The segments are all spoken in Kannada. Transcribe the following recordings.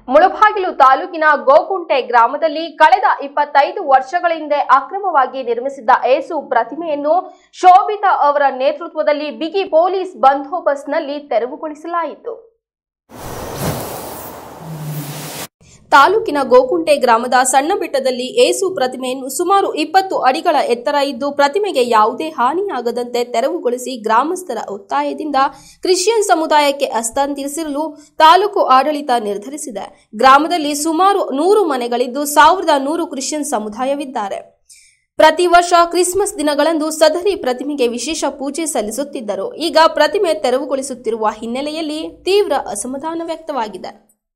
ಮುಳಬಾಗಿಲು ತಾಲೂಕಿನ ಗೋಕುಂಟೆ ಗ್ರಾಮದಲ್ಲಿ ಕಳೆದ ಇಪ್ಪತ್ತೈದು ವರ್ಷಗಳ ಹಿಂದೆ ಅಕ್ರಮವಾಗಿ ನಿರ್ಮಿಸಿದ್ದ ಏಸು ಪ್ರತಿಮೆಯನ್ನು ಶೋಭಿತಾ ಅವರ ನೇತೃತ್ವದಲ್ಲಿ ಬಿಗಿ ಪೊಲೀಸ್ ಬಂದೋಬಸ್ತ್ನಲ್ಲಿ ತೆರವುಗೊಳಿಸಲಾಯಿತು ತಾಲೂಕಿನ ಗೋಕುಂಟೆ ಗ್ರಾಮದ ಸಣ್ಣ ಬೆಟ್ಟದಲ್ಲಿ ಏಸು ಪ್ರತಿಮೆಯನ್ನು ಸುಮಾರು ಇಪ್ಪತ್ತು ಅಡಿಗಳ ಎತ್ತರ ಇದ್ದು ಪ್ರತಿಮೆಗೆ ಯಾವುದೇ ಹಾನಿಯಾಗದಂತೆ ತೆರವುಗೊಳಿಸಿ ಗ್ರಾಮಸ್ಥರ ಒತ್ತಾಯದಿಂದ ಕ್ರಿಶ್ಚಿಯನ್ ಸಮುದಾಯಕ್ಕೆ ಹಸ್ತಾಂತರಿಸಲು ತಾಲೂಕು ಆಡಳಿತ ನಿರ್ಧರಿಸಿದೆ ಗ್ರಾಮದಲ್ಲಿ ಸುಮಾರು ನೂರು ಮನೆಗಳಿದ್ದು ಸಾವಿರದ ನೂರು ಕ್ರಿಶ್ಚಿಯನ್ ಸಮುದಾಯವಿದ್ದಾರೆ ಪ್ರತಿ ವರ್ಷ ಕ್ರಿಸ್ಮಸ್ ದಿನಗಳಂದು ಸದರಿ ಪ್ರತಿಮೆಗೆ ವಿಶೇಷ ಪೂಜೆ ಸಲ್ಲಿಸುತ್ತಿದ್ದರು ಈಗ ಪ್ರತಿಮೆ ತೆರವುಗೊಳಿಸುತ್ತಿರುವ ಹಿನ್ನೆಲೆಯಲ್ಲಿ ತೀವ್ರ ಅಸಮಾಧಾನ ವ್ಯಕ್ತವಾಗಿದೆ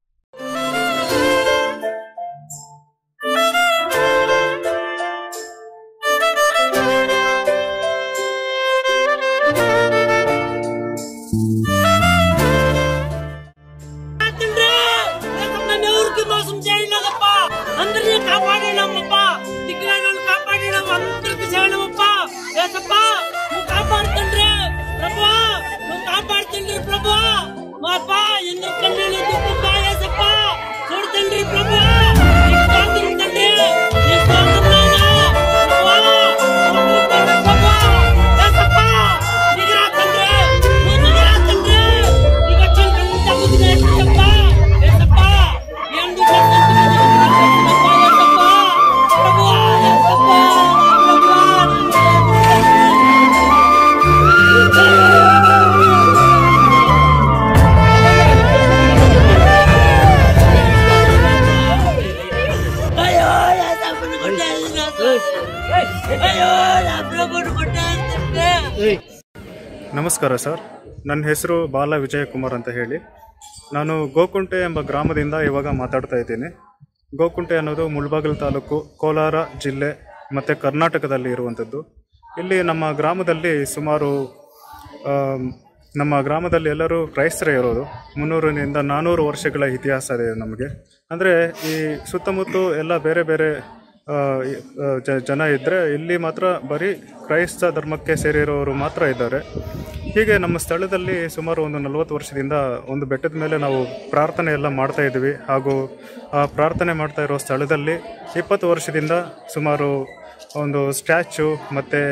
తండ్రి నన్ను ఎవరికి మోసం చేయలేదప్ప అందరినీ కాపాడినామప్ప దిగ్గులను కాపాడినాం అందరికి చేయడమప్ప ఏసప్ప నువ్వు కాపాడుతండ్రి ప్రభు నువ్వు కాపాడుతండ్రి ప్రభు మా అప్ప ఎందుకు కన్నీళ్ళు దుఃఖప్ప ఏసప్ప చూడు తండ్రి ప్రభు నీకు స్తోత్రం తండ్రి నీ స్తోత్రం నాయనా. ప్రభువా, స్తోత్రం తండ్రి ప్రభు. ఏసప్ప, దిగిరా తండ్రి. నువ్వు దిగిరా తండ్రి. నీకు వచ్చినంత బుద్ధి నేర్పించప్ప. ఏసప్ప, ఎందుకు చెప్తున్నావు? ఏసప్ప, ఏసప్ప. ప్రభువా, ఏసప్ప, ప్రభువా, అయ్యో నా తమ్ముడు కొట్టారు నాకు. అయ్యో నా ప్రభుడు కొట్టారు తండ్రి. ನಮಸ್ಕಾರ ಸರ್ ನನ್ನ ಹೆಸರು ಬಾಲ ವಿಜಯಕುಮಾರ್ ಅಂತ ಹೇಳಿ ನಾನು ಗೋಕುಂಟೆ ಎಂಬ ಗ್ರಾಮದಿಂದ ಇವಾಗ ಮಾತಾಡ್ತಾ ಇದ್ದೀನಿ ಗೋಕುಂಟೆ ಅನ್ನೋದು ಮುಳಬಾಗಿಲು ತಾಲೂಕು ಕೋಲಾರ ಜಿಲ್ಲೆ ಮತ್ತು ಕರ್ನಾಟಕದಲ್ಲಿ ಇರುವಂಥದ್ದು ಇಲ್ಲಿ ನಮ್ಮ ಗ್ರಾಮದಲ್ಲಿ ಸುಮಾರು ಆಮ್, ನಮ್ಮ ಗ್ರಾಮದಲ್ಲಿ ಎಲ್ಲರೂ ಕ್ರೈಸ್ತರೇ ಇರೋದು ಮುನ್ನೂರರಿಂದ ನಾನ್ನೂರು ವರ್ಷಗಳ ಇತಿಹಾಸ ಇದೆ ನಮಗೆ ಅಂದರೆ ಈ ಸುತ್ತಮುತ್ತ ಎಲ್ಲ ಬೇರೆ ಬೇರೆ ಆ, ಈ, ಆ, ಜ- ಜನ ಇದ್ದರೆ ಇಲ್ಲಿ ಮಾತ್ರ ಬರೀ ಕ್ರೈಸ್ತ ಧರ್ಮಕ್ಕೆ ಸೇರಿರೋರು ಮಾತ್ರ ಇದ್ದಾರೆ ಹೀಗೆ ನಮ್ಮ ಸ್ಥಳದಲ್ಲಿ ಸುಮಾರು ಒಂದು ನಲವತ್ತು ವರ್ಷದಿಂದ ಒಂದು ಬೆಟ್ಟದ ಮೇಲೆ ನಾವು ಪ್ರಾರ್ಥನೆ ಎಲ್ಲ ಮಾಡ್ತಾ ಇದ್ವಿ ಹಾಗೂ ಆ ಪ್ರಾರ್ಥನೆ ಮಾಡ್ತಾ ಇರೋ ಸ್ಥಳದಲ್ಲಿ ಇಪ್ಪತ್ತು ವರ್ಷದಿಂದ ಸುಮಾರು ಒಂದು ಸ್ಟ್ಯಾಚು ಮತ್ತು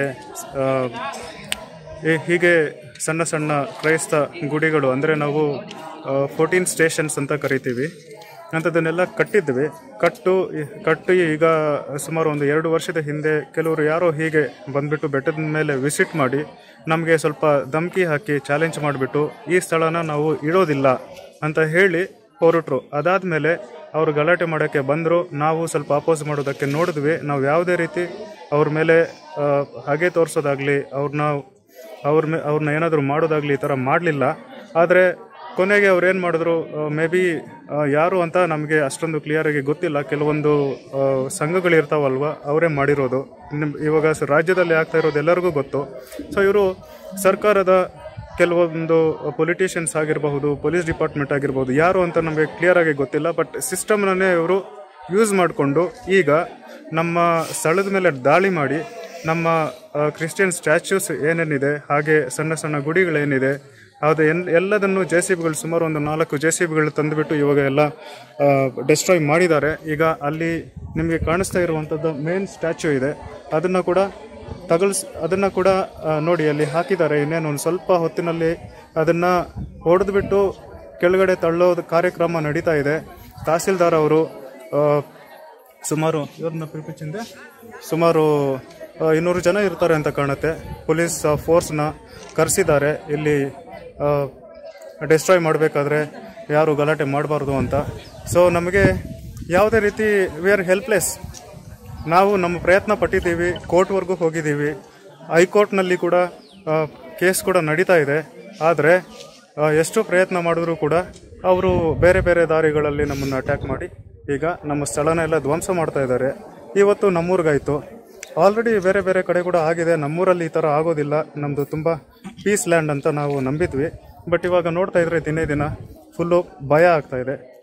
ಹೀಗೆ ಸಣ್ಣ ಸಣ್ಣ ಕ್ರೈಸ್ತ ಗುಡಿಗಳು ಅಂದರೆ ನಾವು ಫೋರ್ಟೀನ್ ಸ್ಟೇಷನ್ಸ್ ಅಂತ ಕರಿತೀವಿ ಅಂಥದ್ದನ್ನೆಲ್ಲ ಕಟ್ಟಿದ್ವಿ ಕಟ್ಟು ಕಟ್ಟು ಈಗ ಸುಮಾರು ಒಂದು ಎರಡು ವರ್ಷದ ಹಿಂದೆ ಕೆಲವರು ಯಾರೋ ಹೀಗೆ ಬಂದ್ಬಿಟ್ಟು ಬೆಟ್ಟದ ಮೇಲೆ ವಿಸಿಟ್ ಮಾಡಿ ನಮಗೆ ಸ್ವಲ್ಪ ಧಮಕಿ ಹಾಕಿ ಚಾಲೆಂಜ್ ಮಾಡಿಬಿಟ್ಟು ಈ ಸ್ಥಳನ ನಾವು ಇಡೋದಿಲ್ಲ ಅಂತ ಹೇಳಿ ಹೊರಟರು ಅದಾದಮೇಲೆ ಅವರು ಗಲಾಟೆ ಮಾಡೋಕ್ಕೆ ಬಂದರು ನಾವು ಸ್ವಲ್ಪ ಅಪೋಸ್ ಮಾಡೋದಕ್ಕೆ ನೋಡಿದ್ವಿ ನಾವು ಯಾವುದೇ ರೀತಿ ಅವ್ರ ಮೇಲೆ ಆ, ಹಾಗೆ ತೋರಿಸೋದಾಗಲಿ ಅವ್ರನ್ನ ಅವ್ರ ಮೇ ಅವ್ರನ್ನ ಏನಾದರೂ ಮಾಡೋದಾಗಲಿ ಈ ಥರ ಮಾಡಲಿಲ್ಲ ಆದರೆ ಕೊನೆಗೆ ಅವ್ರು ಏನು ಮಾಡಿದ್ರು ಮೇ ಬಿ ಯಾರು ಅಂತ ನಮಗೆ ಅಷ್ಟೊಂದು ಕ್ಲಿಯರಾಗಿ ಗೊತ್ತಿಲ್ಲ ಕೆಲವೊಂದು ಆ, ಸಂಘಗಳಿರ್ತಾವಲ್ವ ಅವರೇ ಮಾಡಿರೋದು ನಿಮ್- ಇವಾಗ ಸ- ರಾಜ್ಯದಲ್ಲಿ ಆಗ್ತಾ ಇರೋದು ಎಲ್ಲರಿಗೂ ಗೊತ್ತು ಸೊ ಇವರು ಸರ್ಕಾರದ ಕೆಲವೊಂದು ಪೊಲಿಟಿಷಿಯನ್ಸ್ ಆಗಿರಬಹುದು ಪೊಲೀಸ್ ಡಿಪಾರ್ಟ್ಮೆಂಟ್ ಆಗಿರ್ಬೋದು ಯಾರು ಅಂತ ನಮಗೆ ಕ್ಲಿಯರಾಗಿ ಗೊತ್ತಿಲ್ಲ ಬಟ್ ಸಿಸ್ಟಮ್ನನ್ನೇ ಇವರು ಯೂಸ್ ಮಾಡಿಕೊಂಡು ಈಗ ನಮ್ಮ ಸ್ಥಳದ ಮೇಲೆ ದಾಳಿ ಮಾಡಿ ನಮ್ಮ ಕ್ರಿಶ್ಚಿಯನ್ ಸ್ಟ್ಯಾಚ್ಯೂಸ್ ಏನೇನಿದೆ ಹಾಗೆ ಸಣ್ಣ ಸಣ್ಣ ಗುಡಿಗಳೇನಿದೆ ಅದು ಎನ್ ಎಲ್ಲದನ್ನು ಜೆ ಸಿ ಬಿಗಳು ಸುಮಾರು ಒಂದು ನಾಲ್ಕು ಜೆ ಸಿ ಬಿಗಳು ತಂದುಬಿಟ್ಟು ಇವಾಗ ಎಲ್ಲ ಡೆಸ್ಟ್ರಾಯ್ ಮಾಡಿದ್ದಾರೆ ಈಗ ಅಲ್ಲಿ ನಿಮಗೆ ಕಾಣಿಸ್ತಾ ಇರುವಂಥದ್ದು ಮೇನ್ ಸ್ಟ್ಯಾಚ್ಯೂ ಇದೆ ಅದನ್ನು ಕೂಡ ತಗಲ್ಸ್ ಅದನ್ನು ಕೂಡ ಆ, ನೋಡಿ ಅಲ್ಲಿ ಹಾಕಿದ್ದಾರೆ ಇನ್ನೇನು ಒಂದು ಸ್ವಲ್ಪ ಹೊತ್ತಿನಲ್ಲಿ ಅದನ್ನು ಹೊಡೆದ್ಬಿಟ್ಟು ಕೆಳಗಡೆ ತಳ್ಳೋದು ಕಾರ್ಯಕ್ರಮ ನಡೀತಾ ಇದೆ ತಹಸೀಲ್ದಾರ್ ಅವರು ಆ, ಸುಮಾರು ಇವ್ರನ್ನ ಪಿಲಿಪಿಚ್ಚಿಂದೆ ಸುಮಾರು ಆ, ಇನ್ನೂರು ಜನ ಇರ್ತಾರೆ ಅಂತ ಕಾಣುತ್ತೆ ಪೊಲೀಸ್ ಫೋರ್ಸ್ನ ಕರೆಸಿದ್ದಾರೆ ಇಲ್ಲಿ ಡಿಸ್ಟ್ರಾಯ್ ಮಾಡಬೇಕಾದ್ರೆ ಯಾರು ಗಲಾಟೆ ಮಾಡಬಾರ್ದು ಅಂತ ಸೊ ನಮಗೆ ಯಾವುದೇ ರೀತಿ ವಿ ಆರ್ ಹೆಲ್ಪ್ಲೆಸ್ ನಾವು ನಮ್ಮ ಪ್ರಯತ್ನ ಪಟ್ಟಿದ್ದೀವಿ ಕೋರ್ಟ್ವರೆಗೂ ಹೋಗಿದ್ದೀವಿ ಹೈಕೋರ್ಟ್ನಲ್ಲಿ ಕೂಡ ಆ, ಕೇಸ್ ಕೂಡ ನಡೀತಾ ಇದೆ ಆದರೆ ಎಷ್ಟು ಪ್ರಯತ್ನ ಮಾಡಿದ್ರೂ ಕೂಡ ಅವರು ಬೇರೆ ಬೇರೆ ದಾರಿಗಳಲ್ಲಿ ನಮ್ಮನ್ನು ಅಟ್ಯಾಕ್ ಮಾಡಿ ಈಗ ನಮ್ಮ ಸ್ಥಳನ ಎಲ್ಲ ಧ್ವಂಸ ಮಾಡ್ತಾ ಇದ್ದಾರೆ ಇವತ್ತು ನಮ್ಮೂರಿಗಾಯಿತು ಆಲ್ರೆಡಿ ಬೇರೆ ಬೇರೆ ಕಡೆ ಕೂಡ ಆಗಿದೆ ನಮ್ಮೂರಲ್ಲಿ ಈ ಥರ ಆಗೋದಿಲ್ಲ ನಮ್ಮದು ತುಂಬ ಪೀಸ್ ಲ್ಯಾಂಡ್ ಅಂತ ನಾವು ನಂಬಿದ್ವಿ ಬಟ್ ಇವಾಗ ನೋಡ್ತಾ ಇದ್ರೆ ದಿನೇ ದಿನ ಫುಲ್ಲು ಭಯ ಆಗ್ತಾ ಇದೆ